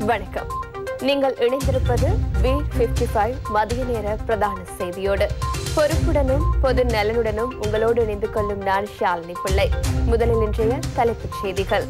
வணக்கம் நீங்கள் இணைந்திருப்பது வி பிப்டி ஃபைவ் மதிய நேர பிரதான செய்தியோடு பொறுப்புடனும் பொது நலனுடனும் உங்களோடு இணைந்து கொள்ளும் நான் ஷாலினி பிள்ளை முதலில் இன்றைய தலைப்புச் செய்திகள்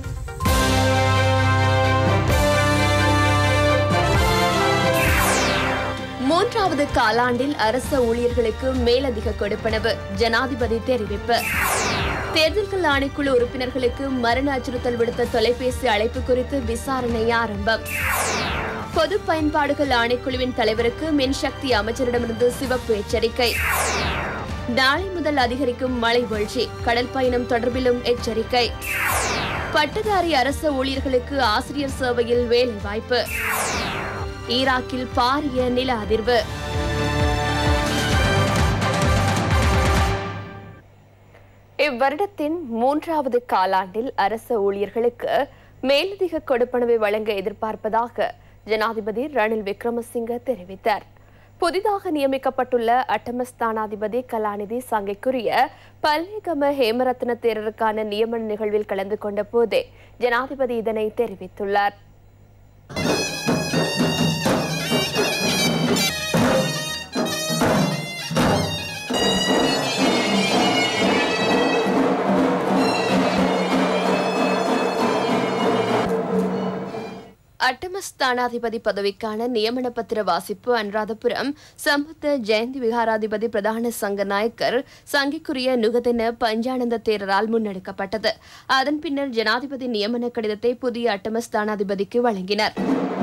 மூன்றாவது காலாண்டில் அரச ஊழியர்களுக்கு மேலதிக கொடுப்பனவு ஜனாதிபதி தெரிவிப்பு தேர்தல்கள் ஆணைக்குழு உறுப்பினர்களுக்கு மரண அச்சுறுத்தல் விடுத்த தொலைபேசி அழைப்பு குறித்து விசாரணை ஆரம்பம் பொது பயன்பாடுகள் ஆணைக்குழுவின் தலைவருக்கு மின்சக்தி அமைச்சரிடமிருந்து சிவப்பு எச்சரிக்கை நாளை முதல் அதிகரிக்கும் மழை வீழ்ச்சி கடல் பயணம் தொடர்பிலும் எச்சரிக்கை பட்டதாரி அரச ஊழியர்களுக்கு ஆசிரியர் சேவையில் வேலை வாய்ப்பு ஈராக்கில் பாரிய நில அதிர்வு இவ்வருடத்தின் மூன்றாவது காலாண்டில் அரச ஊழியர்களுக்கு மேலதிக கொடுப்பனவை வழங்க எதிர்பார்ப்பதாக ஜனாதிபதி ரணில் விக்ரமசிங்க தெரிவித்தார் புதிதாக நியமிக்கப்பட்டுள்ள அட்டமஸ்தானாதிபதி கலாநிதி சங்கைக்குரிய பல்லிகம ஹேமரத்ன தேரருக்கான நியமன நிகழ்வில் கலந்து கொண்ட போதே ஜனாதிபதி இதனை தெரிவித்துள்ளார் அட்டமஸ்தானாதிபதி பதவிக்கான நியமன பத்திர வாசிப்பு அனுராதபுரம் சம்பத்த ஜெயந்தி விகாராதிபதி பிரதான சங்க நாயக்கர் சங்கிக்குரிய நுகதென பஞ்சானந்த தேரரால் முன்னெடுக்கப்பட்டது அதன் பின்னர் ஜனாதிபதி நியமன கடிதத்தை புதிய அட்டமஸ்தானாதிபதிக்கு வழங்கினர்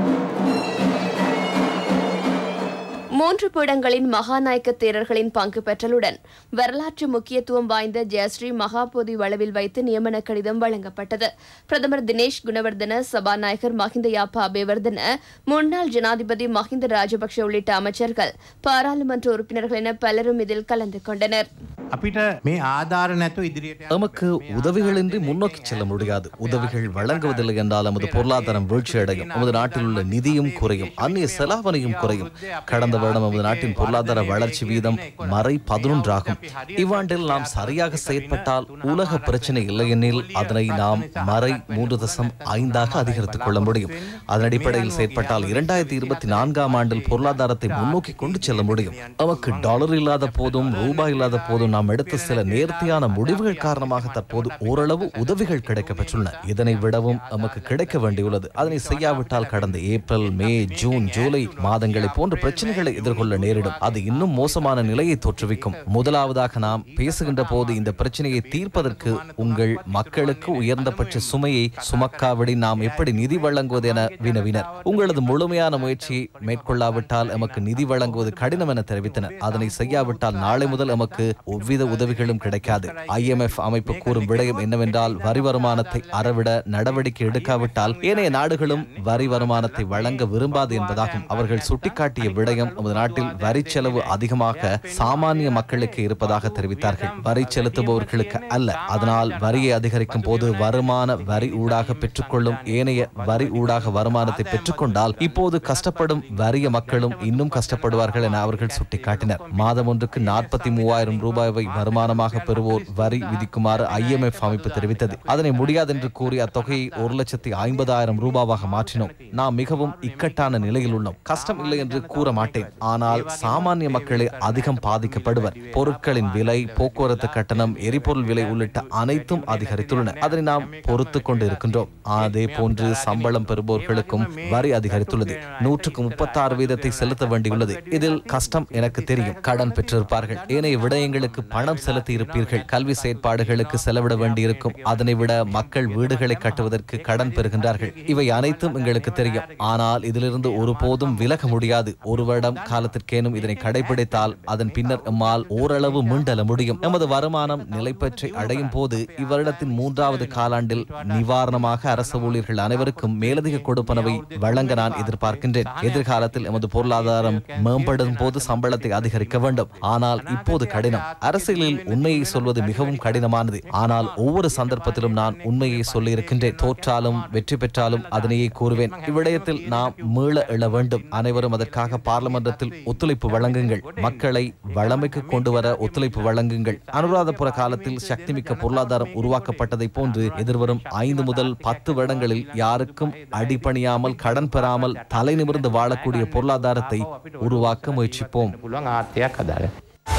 மூன்று பீடங்களின் மகாநாயக்க தேரர்களின் பங்கு பெற்றலுடன் வரலாற்று முக்கியத்துவம் வாய்ந்த ஜெயஸ்ரீ மகாபோதி வளவில் வைத்து நியமன கடிதம் வழங்கப்பட்டது பிரதமர் தினேஷ் குணவர்தன சபாநாயகர் மஹிந்த யாப்பா அபேவர்தன முன்னாள் ஜனாதிபதி மஹிந்த ராஜபக்ஷ உள்ளிட்ட அமைச்சர்கள் பாராளுமன்ற உறுப்பினர்கள் என பலரும் இதில் கலந்து கொண்டனர் අපිට මේ ආධාර නැතු ඉදිරියට යන්න நமக்கு உதவிகளின்றி முன்னோக்கி செல்ல முடியாது உதவிகள் வழங்குவதில்லை என்றால் நமது பொருளாதாரம் வீழ்ச்சியடையும் நமது நாட்டில் உள்ள நிதியும் குறையும் அந்நிய செலாவணியும் குறையும் கடந்த வருடம் நமது நாட்டின் பொருளாதார வளர்ச்சி வீதம் மறை பதினொன்றாகும் இவ்வாண்டில் நாம் சரியாக செயற்பட்டால் உலக பிரச்சனை இல்லையெனில் அதனை நாம் மறை மூன்று தசம் ஐந்தாக அதிகரித்துக் கொள்ள முடியும் அதன் அடிப்படையில் செயற்பட்டால் இரண்டாயிரத்தி இருபத்தி நான்காம் ஆண்டில் பொருளாதாரத்தை முன்னோக்கி கொண்டு செல்ல முடியும் நமக்கு டாலர் இல்லாத போதும் ரூபாய் இல்லாத போதும் நாம் எடுத்த சில நேர்த்தியான முடிவுகள் காரணமாக தற்போது ஓரளவு உதவிகள் கிடைக்கப் பெற்றுள்ளன இதனை விடவும் நமக்கு கிடைக்க வேண்டியுள்ளது அதனை செய்யாவிட்டால் கடந்த ஏப்ரல் மே ஜூன் ஜூலை மாதங்களை போன்ற பிரச்சனைகளை எதிர்கொள்ள நேரிடும் அது இன்னும் மோசமான நிலையை தோற்றுவிக்கும் முதலாவதாக நாம் பேசுகின்ற போது இந்த பிரச்சனையை தீர்ப்பதற்கு உங்கள் மக்களுக்கு உயர்ந்தபட்ச சுமையை சுமக்காவிடி நாம் எப்படி நிதி வழங்குவது என வினவினர் உங்களது முழுமையான முயற்சியை மேற்கொள்ளாவிட்டால் எமக்கு நிதி வழங்குவது கடினம் என தெரிவித்தனர் அதனை செய்யாவிட்டால் நாளை முதல் எமக்கு எவ்வித உதவிகளும் கிடைக்காது ஐஎம்எஃப் அமைப்பு கூறும் விடயம் என்னவென்றால் வரி வருமானத்தை அறவிட நடவடிக்கை எடுக்காவிட்டால் ஏனைய நாடுகளும் வரி வருமானத்தை வழங்க விரும்பாது என்பதாகும் அவர்கள் சுட்டிக்காட்டிய விடயம் நமது நாட்டில் வரி செலவு அதிகமாக சாமானிய மக்களுக்கு இருப்பதாக தெரிவித்தார்கள் வரி செலுத்துபவர்களுக்கு அல்ல அதனால் வரியை அதிகரிக்கும் போது வருமான வரி ஊடாக பெற்றுக்கொள்ளும் ஏனைய வரி ஊடாக வருமானத்தை பெற்றுக்கொண்டால் இப்போது கஷ்டப்படும் வறிய மக்களும் இன்னும் கஷ்டப்படுவார்கள் என அவர்கள் சுட்டிக்காட்டினர் மாதம் ஒன்றுக்கு நாற்பத்தி மூவாயிரம் ரூபாயை வருமானமாக பெறுவோர் வரி விதிக்குமாறு ஐஎம்எஃப் அமைப்பு தெரிவித்தது அதனை முடியாதென்று கூறி அத்தொகையை ஒரு லட்சத்தி ஐம்பதாயிரம் ரூபாவாக மாற்றினோம் நாம் மிகவும் இக்கட்டான நிலையில் உள்ளோம் கஷ்டம் இல்லை என்று கூற மாட்டேன் ஆனால் சாமானிய மக்களே அதிகம் பாதிக்கப்படுவர் பொருட்களின் விலை போக்குவரத்து கட்டணம் எரிபொருள் விலை உள்ளிட்ட அனைத்தும் அதிகரித்துள்ளன அதனை நாம் பொறுத்து கொண்டு இருக்கின்றோம் அதே போன்று சம்பளம் பெறுபவர்களுக்கும் வரி அதிகரித்துள்ளது நூற்றுக்கு முப்பத்தாறு வீதத்தை செலுத்த வேண்டியுள்ளது இதில் கஷ்டம் எனக்கு தெரியும் கடன் பெற்றிருப்பார்கள் ஏனைய விடயங்களுக்கு பணம் செலுத்தி இருப்பீர்கள் கல்வி செயற்பாடுகளுக்கு செலவிட வேண்டியிருக்கும் அதனை விட மக்கள் வீடுகளை கட்டுவதற்கு கடன் பெறுகின்றார்கள் இவை அனைத்தும் எங்களுக்கு தெரியும் ஆனால் இதிலிருந்து ஒருபோதும் விலக முடியாது ஒரு வருடம் காலத்திற்கேனும் இதனை கடைபிடித்தால் அதன் பின்னர் எம்மால் ஓரளவு மீண்டெழ முடியும் எமது வருமானம் நிலைப்பற்றை அடையும் போது இவ்வருடத்தின் மூன்றாவது காலாண்டில் நிவாரணமாக அரசு ஊழியர்கள் அனைவருக்கும் மேலதிக கொடுப்பனவை வழங்க நான் எதிர்பார்க்கின்றேன் எதிர்காலத்தில் எமது பொருளாதாரம் மேம்படும் போது சம்பளத்தை அதிகரிக்க வேண்டும் ஆனால் இப்போது கடினம் அரசியலில் உண்மையை சொல்வது மிகவும் கடினமானது ஆனால் ஒவ்வொரு சந்தர்ப்பத்திலும் நான் உண்மையை சொல்லியிருக்கின்றேன் தோற்றாலும் வெற்றி பெற்றாலும் அதனையே கூறுவேன் இவ்விடயத்தில் நாம் மீள எழ வேண்டும் அனைவரும் அதற்காக பார்லமெண்ட் காலத்தில் ஒத்துழைப்பு வழங்குங்கள் மக்களை வளமைக்கு கொண்டு வர ஒத்துழைப்பு வழங்குங்கள் அனுராதபுர காலத்தில் சக்திமிக்க பொருளாதாரம் உருவாக்கப்பட்டதை போன்று எதிர்வரும் ஐந்து முதல் பத்து வருடங்களில் யாருக்கும் அடிபணியாமல் கடன் பெறாமல் தலை நிமிர்ந்து வாழக்கூடிய பொருளாதாரத்தை உருவாக்க முயற்சிப்போம் පුළුවන් ආර්ථයක් හදාගන්න.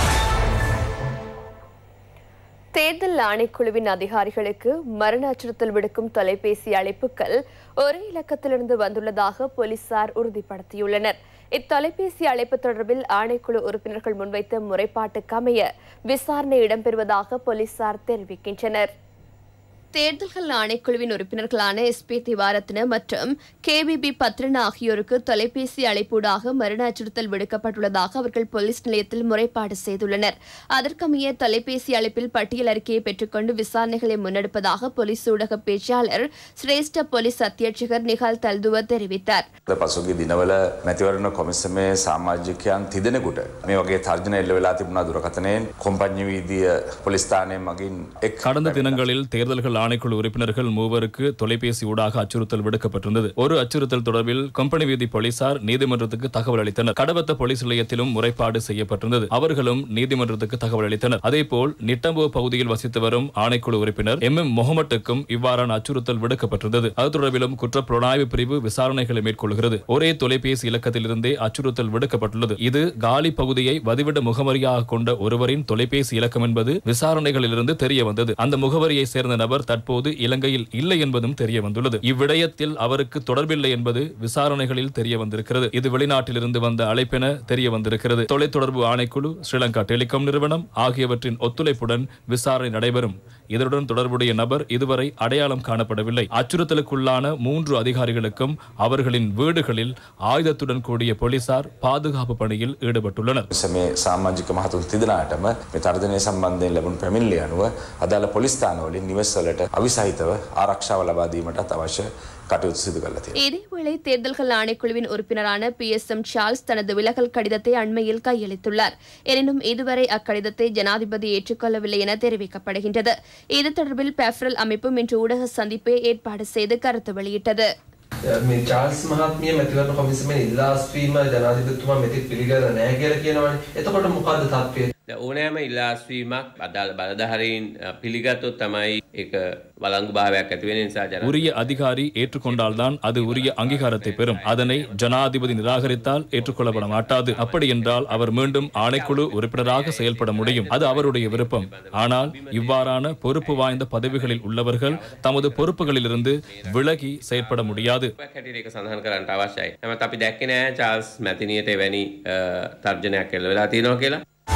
தேர்தல் ஆணைக்குழுவின் அதிகாரிகளுக்கு மரண அச்சுறுத்தல் விடுக்கும் தொலைபேசி அழைப்புகள் ஒரே இலக்கத்திலிருந்து வந்துள்ளதாக போலீசார் உறுதிப்படுத்தியுள்ளனர் இத்தொலைபேசி அழைப்பு தொடர்பில் ஆணைக்குழு உறுப்பினர்கள் முன்வைத்த முறைப்பாட்டுக்கு அமைய விசாரணை இடம்பெறுவதாக போலீசார் தெரிவிக்கின்றனர் தேர்தல்கள் ஆணைக்குழுவின் உறுப்பினர்களான எஸ்பி திவாரத்ன மற்றும் கேபிபி பத்ரன் ஆகியோருக்கு தொலைபேசி அழைப்பூடாக மரண அச்சுறுத்தல் விடுக்கப்பட்டுள்ளதாக அவர்கள் போலீஸ் நிலையத்தில் முறைப்பாடு செய்துள்ளனர் அதற்கமைய தொலைபேசி அழைப்பில் பட்டியல் அறிக்கையை பெற்றுக்கொண்டு விசாரணைகளை முன்னெடுப்பதாக போலீஸ் ஊடக பேச்சாளர் சிரேஷ்ட போலீஸ் அத்தியட்சகர் நிகால் தல்துவ தெரிவித்தார் ද පසුගේ දිනවල මැතිවරණ කොමිසමේ සාමාජිකයන් තිදෙනෙකුට මේ වගේ තර්ජන එල්ල වෙලා තිබුණා දුරකථනයෙන් කොම්පඥ වීදිය පොලිස්ථානය මගින් එක් கடந்த தினங்களில் தேர்தல்கள் ஆணைக்குழு உறுப்பினர்கள் மூவருக்கு தொலைபேசி ஊடாக அச்சுறுத்தல் விடுக்கப்பட்டிருந்தது ஒரு அச்சுறுத்தல் தொடர்பில் கம்பெனி வீதி போலீசார் நீதிமன்றத்துக்கு தகவல் அளித்தனர் கடவத்த போலீஸ் நிலையத்திலும் முறைப்பாடு செய்யப்பட்டிருந்தது அவர்களும் நீதிமன்றத்துக்கு தகவல் அளித்தனர் அதேபோல் நிட்டம்போ பகுதியில் வசித்து வரும் ஆணைக்குழு உறுப்பினர் எம் எம் முகமட்டுக்கும் இவ்வாறான அச்சுறுத்தல் விடுக்கப்பட்டிருந்தது அது தொடர்பிலும் குற்ற புலனாய்வு பிரிவு விசாரணைகளை மேற்கொள்கிறது ஒரே தொலைபேசி இலக்கத்திலிருந்தே அச்சுறுத்தல் விடுக்கப்பட்டுள்ளது இது காலி பகுதியை வதிவிட முகவரியாக கொண்ட ஒருவரின் தொலைபேசி இலக்கம் என்பது விசாரணைகளிலிருந்து தெரிய வந்தது அந்த முகவரியை சேர்ந்த நபர் தற்போது இலங்கையில் இல்லை என்பதும் தெரிய வந்துள்ளது இவ்விடயத்தில் அவருக்கு தொடர்பில்லை என்பது விசாரணைகளில் தெரிய வந்திருக்கிறது இது வெளிநாட்டிலிருந்து வந்த அழைப்பென தெரிய வந்திருக்கிறது தொலைத்தொடர்பு ஆணைக்குழு ஸ்ரீலங்கா டெலிகாம் நிறுவனம் ஆகியவற்றின் ஒத்துழைப்புடன் விசாரணை நடைபெறும் இதனுடன் தொடர்புடைய நபர் இதுவரை அடையாளம் காணப்படவில்லை அச்சுறுத்தலுக்குள்ளான மூன்று அதிகாரிகளுக்கும் அவர்களின் வீடுகளில் ஆயுதத்துடன் கூடிய போலீசார் பாதுகாப்பு பணியில் ஈடுபட்டுள்ளனர் මේ සාමාජික මහතුන් තිදෙනාටම මේ තර්ජනය සම්බන්ධයෙන් ලැබුණු පැමිණිලි අනුව අදාළ පොලිස්ථානවලින් නිවස්වලට අවිසහිතව ආරක්ෂාව ලබා දීමටත් අවශ්‍ය කටයුතු සිදු කරලා තියෙනවා. இதேவேளை தேர்தல்கள் ஆணைக்குழுவின் உறுப்பினரான பி எஸ் எம் சார்ல்ஸ் தனது விலகல் கடிதத்தை அண்மையில் கையளித்துள்ளார் எனினும் இதுவரை அக்கடிதத்தை ஜனாதிபதி ஏற்றுக்கொள்ளவில்லை என தெரிவிக்கப்படுகின்றது இது தொடர்பில் பெஃப்ரல் அமைப்பும் இன்று ஊடக சந்திப்பை ஏற்பாடு செய்து கருத்து வெளியிட்டது මේ චාල්ස් මහත්මිය මැතිවරණ කොමිසමෙන් ඉල්ලාස්වීම ජනාධිපතිතුමා මෙතෙක් පිළිගන්න නැහැ කියලා කියනවනේ. එතකොට මොකද්ද තත්ත්වය? දැන් ඕනෑම ඉල්ලාස්වීමක් අදාළ බලධාරීන් අ, පිළිගත්තොත් තමයි ඒක වලංගු භාවයක් ඇති වෙන නිසා ජන உரிய அதிகாரி ஏற்றுக்கொண்டால்தான் அது உரிய அங்கீகாரத்தை பெறும் அதனை ஜனாதிபதி நிராகரித்தால் ஏற்றுக்கொள்ளப்பட மாட்டாது அப்படி என்றால் அவர் மீண்டும் ஆணைக்குழு உறுப்பினராக செயல்பட முடியும் அது அவருடைய விருப்பம் ஆனால் இவ்வாறான பொறுப்பு வாய்ந்த பதவிகளில் உள்ளவர்கள் தமது பொறுப்புகளிலிருந்து விலகி செயற்பட முடியாது හැටියට ඒක සඳහන් කරන්නට අවශ්‍යයි. නමුත් අපි දැක්කේ නෑ චාල්ස් මැතිනියට එවැනි අ, තර්ජනයක් එල්ල වෙලා තියෙනවා කියලා.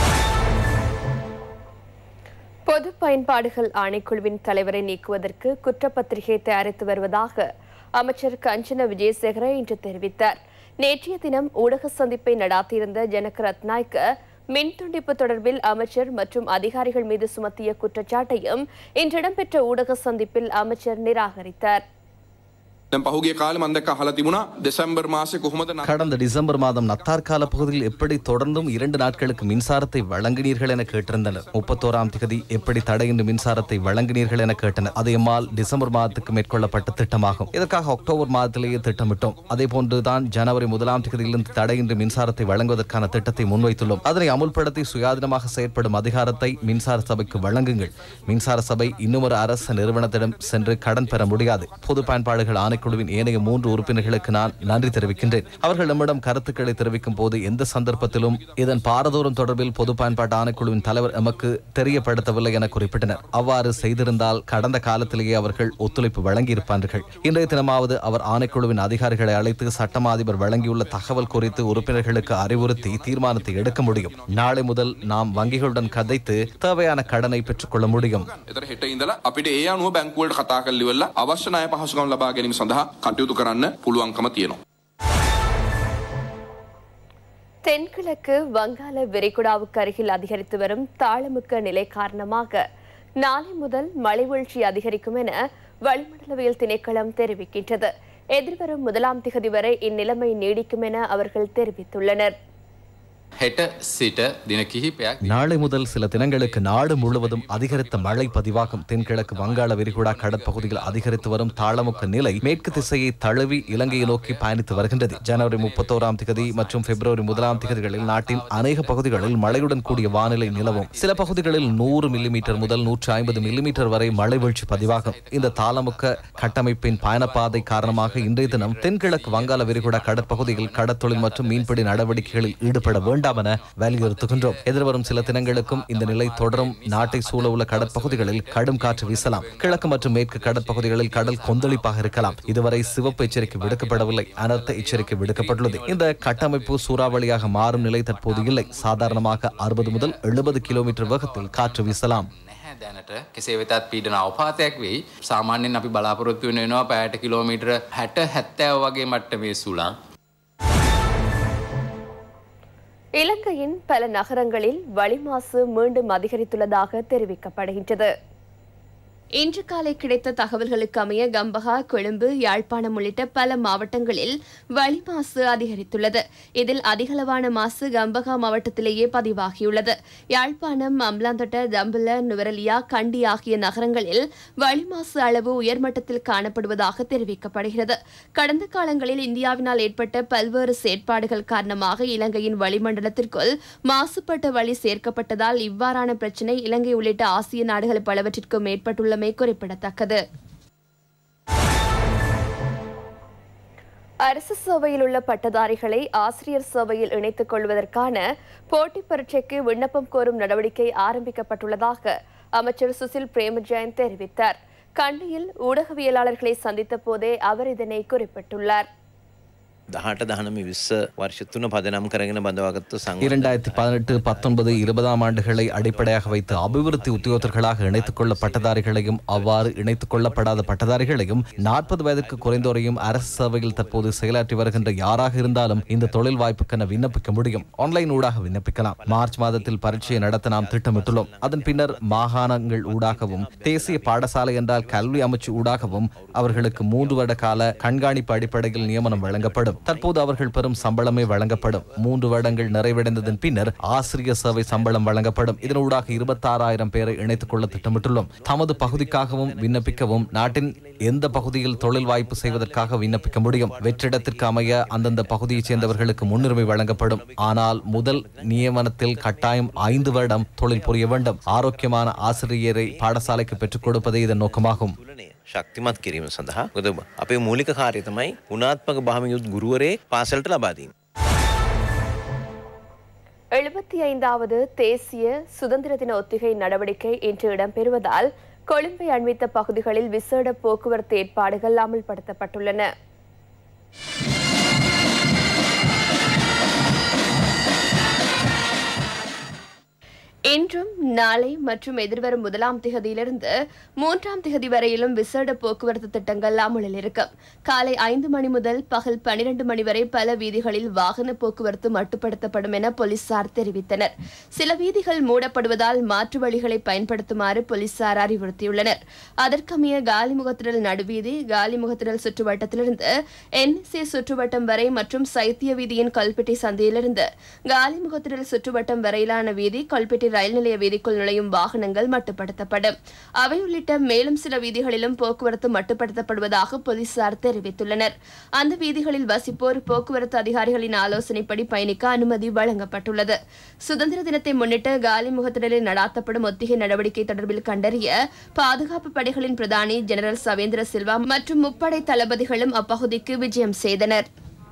பொது பயன்பாடுகள் ஆணைக்குழுவின் தலைவரை நீக்குவதற்கு குற்றப்பத்திரிகை தயாரித்து வருவதாக அமைச்சர் கஞ்சன விஜயசேகர இன்று தெரிவித்தார் நேற்றைய தினம் ஊடக சந்திப்பை நடாத்தியிருந்த ஜனக ரத்நாயக்க மின் துண்டிப்பு தொடர்பில் அமைச்சர் மற்றும் அதிகாரிகள் மீது சுமத்திய குற்றச்சாட்டையும் இன்று இடம்பெற்ற ஊடக சந்திப்பில் அமைச்சர் நிராகரித்தார் දැන් පහුගේ කාලේ මම දැක්ක අහලා තිබුණා දෙසැම්බර් මාසේ කොහොමද න- கடந்த டிசம்பர் மாதம் நத்தார் கால பகுதியில் எப்படி தொடர்ந்தும் இரண்டு நாட்களுக்கு மின்சாரத்தை வழங்கினீர்கள் என கேட்டிருந்தனர் முப்பத்தோராம் திகதி எப்படி தடையின்றி மின்சாரத்தை வழங்கினீர்கள் என கேட்டனர் அது எம்மால் டிசம்பர் மாதத்துக்கு மேற்கொள்ளப்பட்ட திட்டமாகும் இதற்காக அக்டோபர் மாதத்திலேயே திட்டமிட்டோம் அதே போன்றுதான் ஜனவரி முதலாம் திகதியிலிருந்து தடையின்றி மின்சாரத்தை வழங்குவதற்கான திட்டத்தை முன்வைத்துள்ளோம் அதனை அமுல்படுத்தி சுயாதீனமாக செயற்படும் அதிகாரத்தை மின்சார சபைக்கு வழங்குங்கள் மின்சார சபை இன்னுமொரு அரசு நிறுவனத்திடம் சென்று கடன் பெற முடியாது பொது பயன்பாடுகள் ஆணைக்குழுவின் ஏனைய மூன்று உறுப்பினர்களுக்கு நான் நன்றி தெரிவிக்கின்றேன் அவர்கள் நம்மிடம் கருத்துக்களை தெரிவிக்கும் போது எந்த சந்தர்ப்பத்திலும் இதன் பாரதூரம் தொடர்பில் பொது பயன்பாட்டு ஆணைக்குழுவின் தலைவர் எமக்கு தெரியப்படுத்தவில்லை என குறிப்பிட்டனர் அவ்வாறு செய்திருந்தால் கடந்த காலத்திலேயே அவர்கள் ஒத்துழைப்பு வழங்கியிருப்பார்கள் இன்றைய தினமாவது அவர் ஆணைக்குழுவின் அதிகாரிகளை அழைத்து சட்டமா அதிபர் வழங்கியுள்ள தகவல் குறித்து உறுப்பினர்களுக்கு அறிவுறுத்தி தீர்மானத்தை எடுக்க முடியும் நாளை முதல் நாம் வங்கிகளுடன் கதைத்து தேவையான கடனை பெற்றுக்கொள்ள முடியும் එතර හෙට ඉඳලා අපිට ඒ අනුව බැංකුවලට කතා කරලා ඉවරලා අවශ්‍ය ණය පහසුකම් ලබා ගැනීම සඳහා කටයුතු කරන්න පුළුවන්කම තියෙනවා. தென்கிழக்கு வங்காள விரிகுடாவுக்கு அருகில் அதிகரித்து வரும் தாளமுக்க நிலை காரணமாக நாளை முதல் மழை வீழ்ச்சி அதிகரிக்கும் என வளிமண்டலவியல் திணைக்களம் தெரிவிக்கின்றது எதிர்வரும் முதலாம் திகதி வரை இந்நிலைமை நீடிக்கும் என அவர்கள் தெரிவித்துள்ளனர் හෙට සිට දින කිහිපයක් நாளை முதல் சில தினங்களுக்கு நாடு முழுவதும் அதிகரித்த மழை பதிவாகும் தென்கிழக்கு வங்காள விரிகுடா கடற்பகுதியில் அதிகரித்து வரும் தாளமுக்க நிலை மேற்கு திசையை தழுவி இலங்கையை நோக்கி பயணித்து வருகின்றது ஜனவரி முப்பத்தோராம் திகதி மற்றும் பிப்ரவரி முதலாம் திகதிகளில் நாட்டின் அநேக பகுதிகளில் மழையுடன் கூடிய வானிலை நிலவும் சில பகுதிகளில் நூறு மில்லிமீட்டர் முதல் நூற்று ஐம்பது மில்லிமீட்டர் வரை மழை வீழ்ச்சி பதிவாகும் இந்த தாளமுக்க கட்டமைப்பின் பயணப்பாதை காரணமாக இன்றைய தினம் தென்கிழக்கு வங்காள விரிகுடா கடற்பகுதியில் கடத்தொழில் மற்றும் மீன்பிடி நடவடிக்கைகளில் ஈடுபட வேண்டாம் என வலியுறுத்துகின்றோம் எதிர்வரும் சில தினங்களுக்கும் இந்த நிலை தொடரும் நாட்டை சூழ உள்ள கடற்பகுதிகளில் கடும் காற்று வீசலாம் கிழக்கு மற்றும் மேற்கு கடற்பகுதிகளில் கடல் கொந்தளிப்பாக இருக்கலாம் இதுவரை சிவப்பு எச்சரிக்கை விடுக்கப்படவில்லை அனர்த்த எச்சரிக்கை விடுக்கப்பட்டுள்ளது இந்த கட்டமைப்பு சூறாவளியாக மாறும் நிலை தற்போது இல்லை சாதாரணமாக அறுபது முதல் எழுபது கிலோமீட்டர் வேகத்தில் காற்று வீசலாம் නැහැ දැනට කෙසේ වෙතත් පීඩන අවපාතයක් වෙයි සාමාන්‍යයෙන් අපි බලාපොරොත්තු වෙන වෙනවා පෑට කිලෝමීටර හැට හැත්තෑව වගේ මට්ටමේ සුළං இலங்கையின் பல நகரங்களில் வளிமாசு மீண்டும் அதிகரித்துள்ளதாக தெரிவிக்கப்படுகின்றது இன்று காலை கிடைத்த தகவல்களுக்கு அமைய கம்பஹா கொழும்பு யாழ்ப்பாணம் உள்ளிட்ட பல மாவட்டங்களில் வளி மாசு அதிகரித்துள்ளது இதில் அதிகளவான மாசு கம்பஹா மாவட்டத்திலேயே பதிவாகியுள்ளது யாழ்ப்பாணம் அம்லாந்தொட்ட தம்புல நுவரலியா கண்டி ஆகிய நகரங்களில் வளி மாசு அளவு உயர்மட்டத்தில் காணப்படுவதாக தெரிவிக்கப்படுகிறது கடந்த காலங்களில் இந்தியாவினால் ஏற்பட்ட பல்வேறு செயற்பாடுகள் காரணமாக இலங்கையின் வளிமண்டலத்திற்குள் மாசுபட்ட வழி சேர்க்கப்பட்டதால் இவ்வாறான பிரச்சினை இலங்கை உள்ளிட்ட ஆசிய நாடுகள் பலவற்றிற்கும் ஏற்பட்டுள்ளமை குறிப்பிடத்தக்கது அரசு சேவையில் உள்ள பட்டதாரிகளை ஆசிரியர் சேவையில் இணைத்துக் கொள்வதற்கான போட்டிப் பரீட்சைக்கு விண்ணப்பம் கோரும் நடவடிக்கை ஆரம்பிக்கப்பட்டுள்ளதாக அமைச்சர் சுசில் பிரேமஜெயன் தெரிவித்தார் கண்டியில் ஊடகவியலாளர்களை சந்தித்த போதே அவர் இதனை குறிப்பிட்டுள்ளார் දහට දහනම විස්ස වර්ෂ තුන පදනම් කරගෙන බඳවාගත්තු සං இரண்டாயிரத்தி பதினெட்டு பத்தொன்பது இருபதாம் ஆண்டுகளை அடிப்படையாக வைத்து அபிவிருத்தி உத்தியோகத்தர்களாக இணைத்துக் கொள்ள பட்டதாரிகளையும் அவ்வாறு இணைத்துக் கொள்ளப்படாத பட்டதாரிகளையும் நாற்பது வயதுக்கு குறைந்தோரையும் அரசு சேவையில் தற்போது செயலாற்றி வருகின்ற யாராக இருந்தாலும் இந்த தொழில் வாய்ப்புக்கென விண்ணப்பிக்க முடியும் ஆன்லைன் ஊடாக விண்ணப்பிக்கலாம் மார்ச் மாதத்தில் பரீட்சையை நடத்த நாம் திட்டமிட்டுள்ளோம் அதன் பின்னர் மாகாணங்கள் ஊடாகவும் தேசிய பாடசாலை என்றால் கல்வி அமைச்சு ஊடாகவும் அவர்களுக்கு மூன்று வருட கால கண்காணிப்பு அடிப்படையில் நியமனம் வழங்கப்படும் தற்போது அவர்கள் பெறும் சம்பளமே வழங்கப்படும் மூன்று வருடங்கள் நிறைவடைந்ததன் பின்னர் ஆசிரியர் சேவை சம்பளம் வழங்கப்படும் இதனூடாக இருபத்தாறாயிரம் பேரை இணைத்துக் கொள்ள திட்டமிட்டுள்ளோம் தமது பகுதிக்காகவும் விண்ணப்பிக்கவும் நாட்டின் எந்த பகுதியில் தொழில் வாய்ப்பு செய்வதற்காக விண்ணப்பிக்க முடியும் வெற்றிடத்திற்கு அமைய அந்தந்த பகுதியைச் சேர்ந்தவர்களுக்கு முன்னுரிமை வழங்கப்படும் ஆனால் முதல் நியமனத்தில் கட்டாயம் ஐந்து வருடம் தொழில் புரிய வேண்டும் ஆரோக்கியமான ஆசிரியரை பாடசாலைக்கு பெற்றுக் கொடுப்பதே இதன் நோக்கமாகும் ශක්තිමත් කිරීම සඳහා ගොද අපේ මූලික කාරය තමයි උනාත්මක භාමයුත් ගුරුවරේ පාසල්ට ලබාදීම. எழுபத்தி ஐந்தாவது தேசிய சுதந்திர தின ஒத்திகை நடவடிக்கை இன்று இடம்பெறுவதால் கொழும்பை அண்மித்த பகுதிகளில் விசேட போக்குவரத்து ஏற்பாடுகள் அமல்படுத்தப்பட்டுள்ளன இன்றும் நாளை மற்றும் எதிர்வரும் முதலாம் திகதியிலிருந்து மூன்றாம் திகதி வரையிலும் விசேட போக்குவரத்து திட்டங்கள் அமலில் இருக்கும் காலை ஐந்து மணி முதல் பகல் பனிரெண்டு மணி வரை பல வீதிகளில் வாகன போக்குவரத்து மட்டுப்படுத்தப்படும் என போலீசார் தெரிவித்தனர் சில வீதிகள் மூடப்படுவதால் மாற்று வழிகளை பயன்படுத்துமாறு போலீசார் அறிவுறுத்தியுள்ளனர் அதற்கமைய காலிமுகத்திடல் நடுவீதி காலிமுகத்திடல் சுற்றுவட்டத்திலிருந்து என்எஸ்ஏ சுற்றுவட்டம் வரை மற்றும் சைத்திய வீதியின் கல்பெட்டி சந்தையிலிருந்து காலிமுகத்திடல் சுற்றுவட்டம் வரையிலான வீதி கல்பெட்டி ரயில் நிலைய வீதிக்குள் நுழையும் வாகனங்கள் மட்டுப்படுத்தப்படும் அவை உள்ளிட்ட மேலும் சில வீதிகளிலும் போக்குவரத்து மட்டுப்படுத்தப்படுவதாக போலீசார் தெரிவித்துள்ளனர் அந்த வீதிகளில் வசிப்போர் போக்குவரத்து அதிகாரிகளின் ஆலோசனைப்படி பயணிக்க அனுமதி வழங்கப்பட்டுள்ளது சுதந்திர தினத்தை முன்னிட்டு காலி முகத்திடலில் நடாத்தப்படும் ஒத்திகை நடவடிக்கை தொடர்பில் கண்டறிய பாதுகாப்பு படைகளின் பிரதானி ஜெனரல் சவேந்திர சில்வா மற்றும் முப்படை தளபதிகளும் அப்பகுதிக்கு விஜயம் செய்தனர்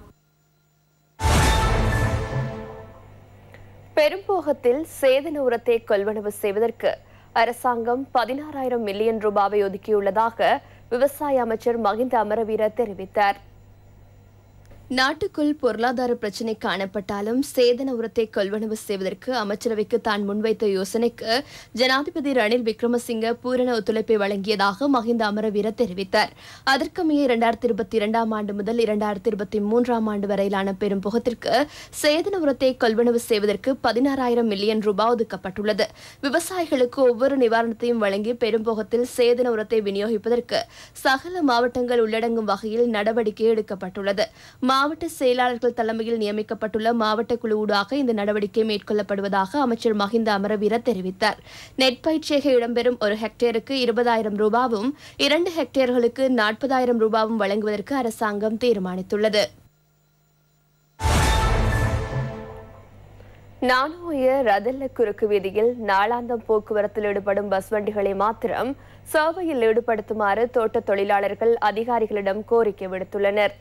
பெரும்போகத்தில் சேதன உரத்தை கொள்வனவு செய்வதற்கு அரசாங்கம் பதினாறாயிரம் மில்லியன் ரூபாவை ஒதுக்கியுள்ளதாக விவசாய அமைச்சர் மகிந்த அமரவீர தெரிவித்தார் நாட்டுக்குள் பொருளாதார பிரச்சினை காணப்பட்டாலும் சேதன உரத்தை கொள்வனவு செய்வதற்கு அமைச்சரவைக்கு தான் முன்வைத்த யோசனைக்கு ஜனாதிபதி ரணில் விக்ரமசிங்க பூரண ஒத்துழைப்பை வழங்கியதாக மஹிந்த அமரவீர தெரிவித்தார் அதற்கமைய இரண்டாயிரத்தி இருபத்தி இரண்டாம் ஆண்டு முதல் இரண்டாயிரத்தி இருபத்தி மூன்றாம் ஆண்டு வரையிலான பெரும்புகத்திற்கு சேதன உரத்தை கொள்வனவு செய்வதற்கு பதினாறாயிரம் மில்லியன் ரூபாய் ஒதுக்கப்பட்டுள்ளது விவசாயிகளுக்கு ஒவ்வொரு நிவாரணத்தையும் வழங்கி பெரும்போகத்தில் சேதன உரத்தை விநியோகிப்பதற்கு சகல மாவட்டங்கள் உள்ளடங்கும் வகையில் நடவடிக்கை எடுக்கப்பட்டுள்ளது மாவட்ட செயலாளர்கள் தலைமையில் நியமிக்கப்பட்டுள்ள மாவட்ட குழு ஊடாக இந்த நடவடிக்கை மேற்கொள்ளப்படுவதாக அமைச்சர் மஹிந்த அமரவீர தெரிவித்தார் நெட் பயிற்சியக இடம்பெறும் ஒரு ஹெக்டேருக்கு இருபதாயிரம் ரூபாவும் இரண்டு ஹெக்டேர்களுக்கு நாற்பதாயிரம் ரூபாவும் வழங்குவதற்கு அரசாங்கம் தீர்மானித்துள்ளது நானோய ரதல்ல குறுக்கு வீதியில் நாளாந்தம் போக்குவரத்தில் ஈடுபடும் பஸ் வண்டிகளை மாத்திரம் சேவையில் ஈடுபடுத்துமாறு தோட்ட தொழிலாளர்கள் அதிகாரிகளிடம் கோரிக்கை விடுத்துள்ளனர்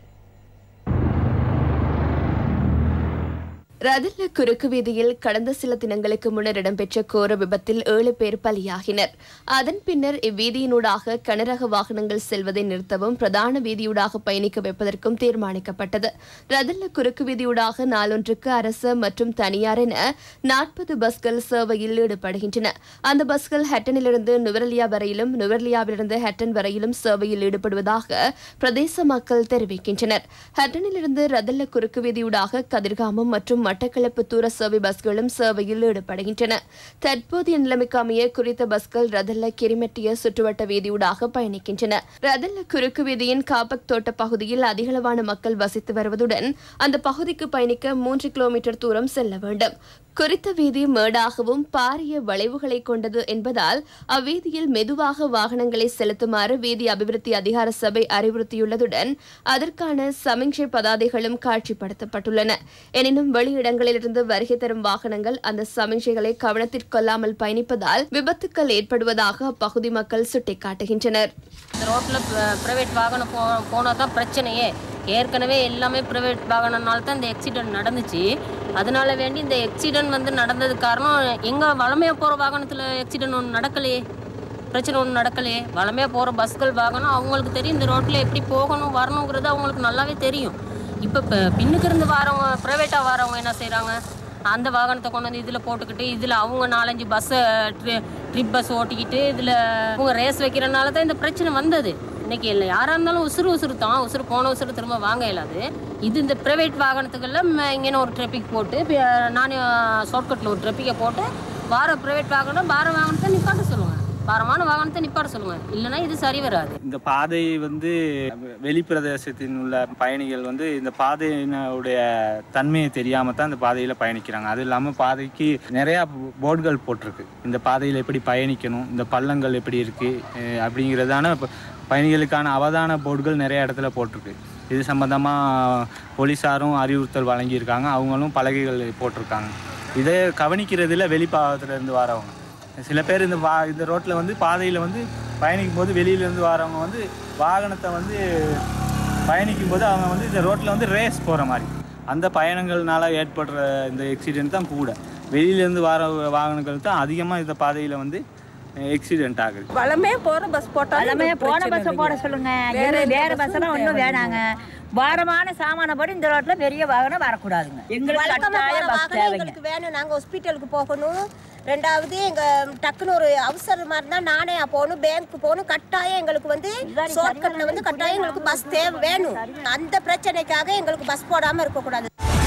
ரதல்ல குறுக்கு வீதியில் கடந்த சில தினங்களுக்கு முன்னர் இடம்பெற்ற கோர விபத்தில் ஏழு பேர் பலியாகினர் அதன் பின்னர் இவ்வீதியினூடாக கனரக வாகனங்கள் செல்வதை நிறுத்தவும் பிரதான வீதியூடாக பயணிக்க வைப்பதற்கும் தீர்மானிக்கப்பட்டது ரதல்ல குறுக்கு வீதியூடாக நாளொன்றுக்கு அரசு மற்றும் தனியார் என நாற்பது பஸ்கள் சேவையில் ஈடுபடுகின்றன அந்த பஸ்கள் ஹெட்டனிலிருந்து நுவரலியா வரையிலும் நுவரலியாவிலிருந்து ஹெட்டன் வரையிலும் சேவையில் ஈடுபடுவதாக பிரதேச மக்கள் தெரிவிக்கின்றனர் ஹட்டனிலிருந்து ரதல்ல குறுக்கு வீதியூடாக கதிர்காமம் மற்றும் மட்டக்களப்பு தூர சேவை பஸ்களும் சேவையில் ஈடுபடுகின்றன தற்போதைய நிலைமைக்கு அமைய குறித்த பஸ்கள் ரதல்ல கிரிமெட்டிய சுற்றுவட்ட வீதியூடாக பயணிக்கின்றன ரதல்ல குறுக்கு வீதியின் காப்பக் தோட்ட பகுதியில் அதிகளவான மக்கள் வசித்து வருவதுடன் அந்த பகுதிக்கு பயணிக்க மூன்று கிலோமீட்டர் தூரம் செல்ல வேண்டும் குறித்த வீதி மேடாகவும் பாரிய வளைவுகளை கொண்டது என்பதால் அவ்வீதியில் மெதுவாக வாகனங்களை செலுத்துமாறு வீதி அபிவிருத்தி அதிகார சபை அறிவுறுத்தியுள்ளதுடன் அதற்கான சமிஞ்சை பதாதைகளும் காட்சிப்படுத்தப்பட்டுள்ளன எனினும் வெளியிடங்களிலிருந்து வருகை தரும் வாகனங்கள் அந்த சமிஞ்சைகளை கவனத்திற்கொள்ளாமல் பயணிப்பதால் விபத்துக்கள் ஏற்படுவதாக அப்பகுதி மக்கள் சுட்டிக்காட்டுகின்றனர் இந்த ரோட்டில் ப்ரைவேட் வாகனம் போ போனால் தான் பிரச்சனையே ஏற்கனவே எல்லாமே ப்ரைவேட் வாகனம்னால தான் இந்த எக்ஸிடென்ட் நடந்துச்சு அதனால வேண்டி இந்த எக்ஸிடென்ட் வந்து நடந்தது காரணம் எங்கள் வளமையாக போகிற வாகனத்தில் எக்ஸிடென்ட் ஒன்று நடக்கலையே பிரச்சனை ஒன்றும் நடக்கலையே வளமையாக போகிற பஸ்கள் வாகனம் அவங்களுக்கு தெரியும் இந்த ரோட்டில் எப்படி போகணும் வரணுங்கிறது அவங்களுக்கு நல்லாவே தெரியும் இப்போ இப்போ பின்னுக்கு இருந்து வரவங்க ப்ரைவேட்டாக வரவங்க என்ன செய்கிறாங்க அந்த வாகனத்தை கொண்டு வந்து இதில் போட்டுக்கிட்டு இதில் அவங்க நாலஞ்சு பஸ்ஸை ட்ரிப் பஸ் ஓட்டிக்கிட்டு இதில் அவங்க ரேஸ் வைக்கிறனால தான் இந்த பிரச்சனை வந்தது இன்னைக்கு இல்லை யாராக இருந்தாலும் உசுறு உசுறு தான் உசுறு போன உசுறு திரும்ப வாங்க இயலாது இது இந்த ப்ரைவேட் வாகனத்துக்கெல்லாம் இங்கே ஒரு ட்ரெப்பிக் போட்டு இப்ப நான் ஷார்ட்கட்டில் ஒரு ட்ரெப்பிக்கை போட்டு வார ப்ரைவேட் வாகனம் வார வாகனத்தை நிப்பாட்ட சொல்லுங்கள் பாரமான வாகனத்தை நிப்பாட்ட சொல்லுங்க இல்லைன்னா இது சரி வராது இந்த பாதை வந்து வெளிப்பிரதேசத்தில் உள்ள பயணிகள் வந்து இந்த பாதையினுடைய தன்மையை தெரியாம தான் இந்த பாதையில பயணிக்கிறாங்க அது இல்லாம பாதைக்கு நிறைய போர்டுகள் போட்டிருக்கு இந்த பாதையில எப்படி பயணிக்கணும் இந்த பள்ளங்கள் எப்படி இருக்கு அஹ் அப்படிங்கிறதான ப- பயணிகளுக்கான அவதான போர்டுகள் நிறைய இடத்துல போட்டிருக்கு இது சம்பந்தமா போலீஸாரும் அறிவுறுத்தல் வழங்கியிருக்காங்க அவங்களும் பலகைகள் போட்டிருக்காங்க இதை கவனிக்கிறதுல வெளிப்பாகத்துல இருந்து வரவங்க சில பேர் இந்த வா இந்த ரோட்டில் வந்து பாதையில் வந்து பயணிக்கும் போது வெளியிலேருந்து வரவங்க வந்து வாகனத்தை வந்து பயணிக்கும் போது அவங்க வந்து இந்த ரோட்டில் வந்து ரேஸ் போகிற மாதிரி அந்த பயணங்கள்னால ஏற்படுற இந்த எக்ஸிடென்ட் தான் கூட வெளியிலேருந்து வர வாகனங்கள் தான் அதிகமாக இந்த பாதையில் வந்து எக்ஸிடென்ட் ஆகுது வளமே போற பஸ் போட்டாலும் எல்லாமே எங்களுக்கு போன பிரச்சனை பஸ்ஸை போட இல்லைங்க. சொல்லுங்க வேற வேற எந்த வேற பஸ்ஸும் பஸ் எல்லாம் ஒன்றும் தேவையில்லை. வேணாங்க பாரமான சாமான படி இந்த ரோட்ல பெரிய வாகனம் வரக்கூடாதுங்க எங்களுக்கு வழக்கமா கட்டாய போற பஸ் வாகனம் தேவைங்க எங்களுக்கு வேணும் நாங்க ஹாஸ்பிட்டலுக்கு போகணும் ரெண்டாவது எங்க டக்குன்னு ஒரு அவசரமா இருந்தா நானே போகணும் பேங்க்கு போகணும் கட்டாயம் எங்களுக்கு வந்து ஷார்ட்கட்ல வந்து கட்டாயம் எங்களுக்கு பஸ் தேவை வேணும் அந்த பிரச்சனைக்காக எங்களுக்கு பஸ் போடாம இருக்கக்கூடாது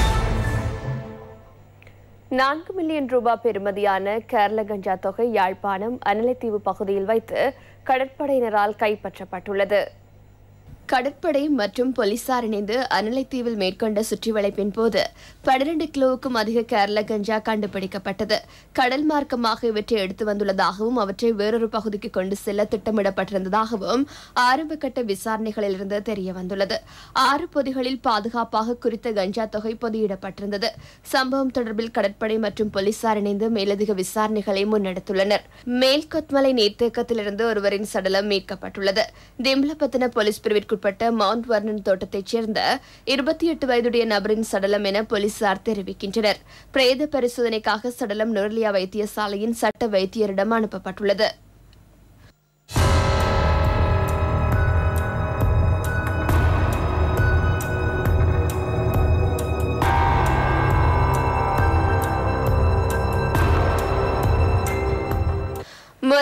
நான்கு மில்லியன் ரூபாய் பெறுமதியான கேரள கஞ்சா தொகை யாழ்ப்பாணம் அனலைத்தீவு பகுதியில் வைத்து கடற்படையினரால் கைப்பற்றப்பட்டுள்ளது கடற்படை மற்றும் போலீசார் இணைந்து அனலைத்தீவில் மேற்கொண்ட சுற்றிவளைப்பின் போது பன்னிரண்டு கிலோவுக்கும் அதிக கேரள கஞ்சா கண்டுபிடிக்கப்பட்டது கடல் மார்க்கமாக இவற்றை எடுத்து வந்துள்ளதாகவும் அவற்றை வேறொரு பகுதிக்கு கொண்டு செல்ல திட்டமிடப்பட்டிருந்ததாகவும் ஆரம்பகட்ட விசாரணைகளிலிருந்து தெரிய வந்துள்ளது ஆறு பொதிகளில் பாதுகாப்பாக குறித்த கஞ்சா தொகை பொதியிடப்பட்டிருந்தது சம்பவம் தொடர்பில் கடற்படை மற்றும் போலீசார் இணைந்து மேலதிக விசாரணைகளை முன்னெடுத்துள்ளனர் மேல்கொத்மலை நீர்த்தேக்கத்திலிருந்து ஒருவரின் சடலம் மீட்கப்பட்டுள்ளது திம்லபத்தன போலீஸ் பிரிவிற்குட்பட்ட மவுண்ட் வர்ணன் தோட்டத்தைச் சேர்ந்த இருபத்தி எட்டு வயதுடைய நபரின் சடலம் என போலீசார் தெரிவிக்கின்றனர் பிரேத பரிசோதனைக்காக சடலம் நுரலியா வைத்தியசாலையின் சட்ட வைத்தியரிடம் அனுப்பப்பட்டுள்ளது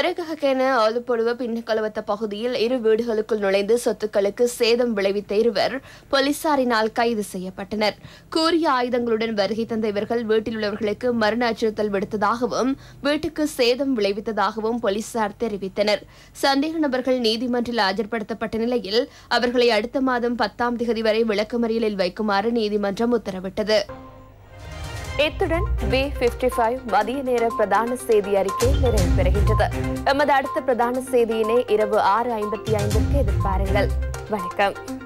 கொரககென ஆலுப்பொழுவ பின்னக்கலவத்த பகுதியில் இரு வீடுகளுக்குள் நுழைந்து சொத்துக்களுக்கு சேதம் விளைவித்த இருவர் போலீசாரினால் கைது செய்யப்பட்டனர் கூறிய ஆயுதங்களுடன் வருகை தந்த இவர்கள் வீட்டில் உள்ளவர்களுக்கு மரண அச்சுறுத்தல் விடுத்ததாகவும் வீட்டுக்கு சேதம் விளைவித்ததாகவும் போலீசார் தெரிவித்தனர் சந்தேக நபர்கள் நீதிமன்றில் ஆஜர்படுத்தப்பட்ட நிலையில் அவர்களை அடுத்த மாதம் பத்தாம் தேதி வரை விளக்கமறியலில் வைக்குமாறு நீதிமன்றம் உத்தரவிட்டது இத்துடன் பி பிப்டி ஃபைவ் மதிய நேர பிரதான செய்தி அறிக்கை நிறைவு பெறுகின்றது எமது அடுத்த பிரதான செய்தியினை இரவு ஆறு ஐம்பத்தி ஐந்திற்கு எதிர்பாருங்கள் வணக்கம்